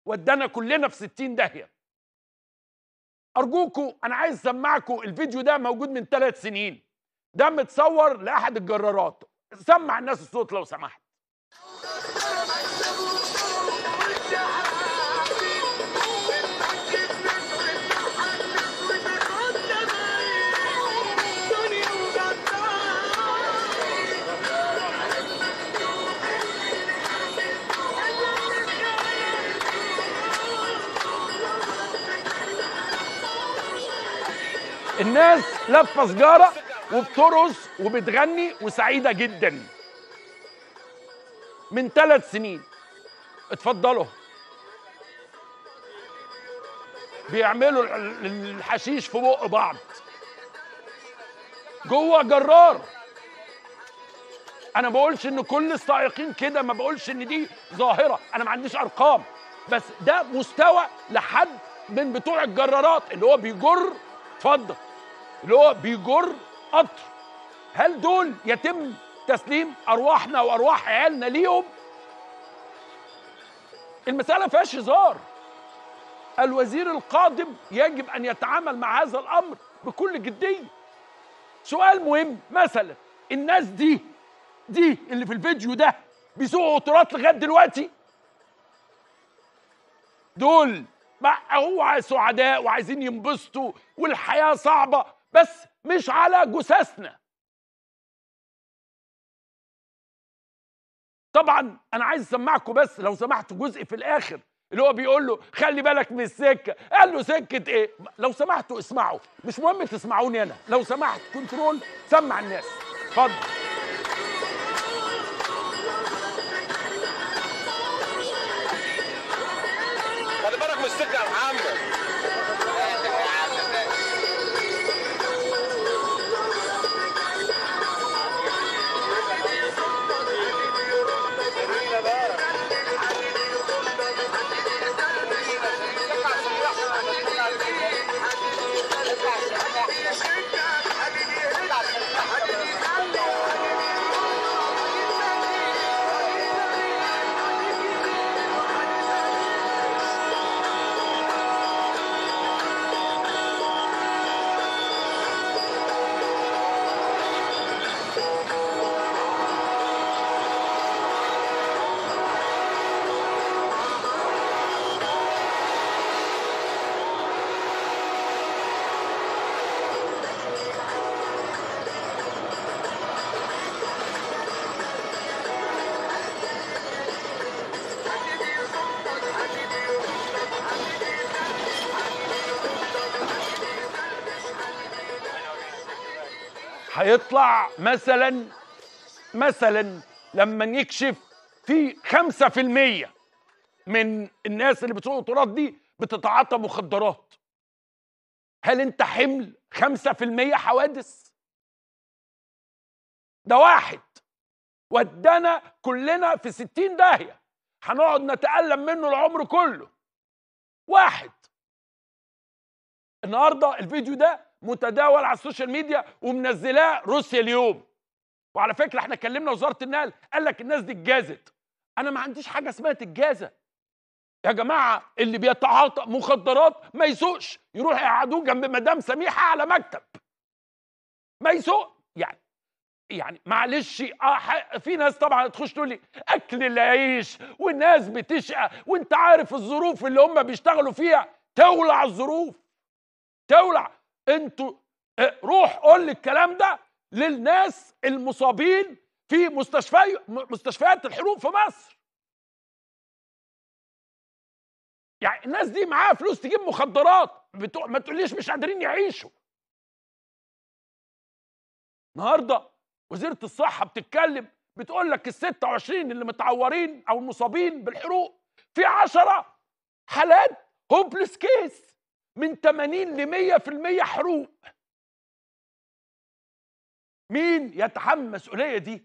ودانا كلنا في 60 داهيه ارجوكوا انا عايز اسمعكم الفيديو ده موجود من ثلاث سنين ده متصور لاحد الجرارات سمع الناس الصوت لو سمحت الناس لفه سجاره وبترقص وبتغني وسعيده جدا من ثلاث سنين اتفضلوا بيعملوا ال- الحشيش في بق بعض جوه جرار انا بقولش ان كل السائقين كده ما بقولش ان دي ظاهره انا ما عنديش ارقام بس ده مستوى لحد من بتوع الجرارات اللي هو بيجر اتفضل اللي هو بيجر قطر هل دول يتم تسليم ارواحنا وارواح عيالنا ليهم المساله فيهاش هزار الوزير القادم يجب ان يتعامل مع هذا الامر بكل جديه سؤال مهم مثلا الناس دي دي اللي في الفيديو ده بيسوقوا قطارات لغايه دلوقتي دول ما هو سعداء وعايزين ينبسطوا والحياه صعبه بس مش على جثثنا طبعا انا عايز اسمعكم بس لو سمحت جزء في الاخر اللي هو بيقول له خلي بالك من السكه قال له سكه ايه لو سمحتوا اسمعوا مش مهم تسمعوني انا لو سمحت كنترول سمع الناس اتفضل خلي بالك من السكه يا محمد هيطلع مثلا مثلا لما نكشف في 5% من الناس اللي بتسوق القطارات دي بتتعاطى مخدرات هل انت حمل 5% حوادث ده واحد ودانا كلنا في 60 داهيه هنقعد نتألم منه العمر كله واحد النهارده الفيديو ده متداول على السوشيال ميديا ومنزلاه روسيا اليوم وعلى فكره احنا كلمنا وزاره النقل قال لك الناس دي اتجازت انا ما عنديش حاجه اسمها تتجازى يا جماعه اللي بيتعاطى مخدرات ما يسوقش يروح يقعدوه جنب مدام سميحه على مكتب ما يسوق يعني يعني معلش اه ح- في ناس طبعا تخش تقول لي اكل العيش والناس بتشقى وانت عارف الظروف اللي هم بيشتغلوا فيها تولع الظروف تولع انتوا اه، روح قول لي الكلام ده للناس المصابين في مستشفى مستشفيات الحروق في مصر يعني الناس دي معاها فلوس تجيب مخدرات بتوع ما تقوليش مش قادرين يعيشوا النهارده وزيره الصحه بتتكلم بتقول لك ال 26 اللي متعورين او المصابين بالحروق في 10 حالات هوبلس كيس من 80 ل 100% حروق مين يتحمل المسؤوليه دي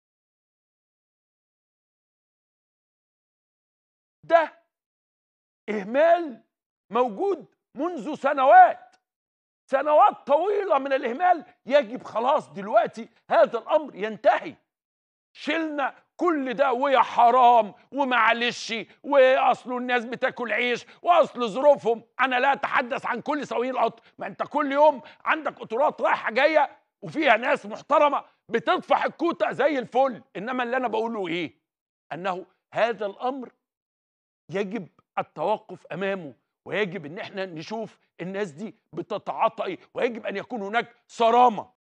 ده اهمال موجود منذ سنوات سنوات طويله من الاهمال يجب خلاص دلوقتي هذا الامر ينتهي شلنا كل ده ويا حرام ومعلش واصل الناس بتاكل عيش واصل ظروفهم انا لا اتحدث عن كل سواقين القطر ما انت كل يوم عندك قطارات رايحه جايه وفيها ناس محترمه بتطفح الكوته زي الفل انما اللي انا بقوله ايه انه هذا الامر يجب التوقف امامه ويجب ان احنا نشوف الناس دي بتتعاطى ايه ويجب ان يكون هناك صرامه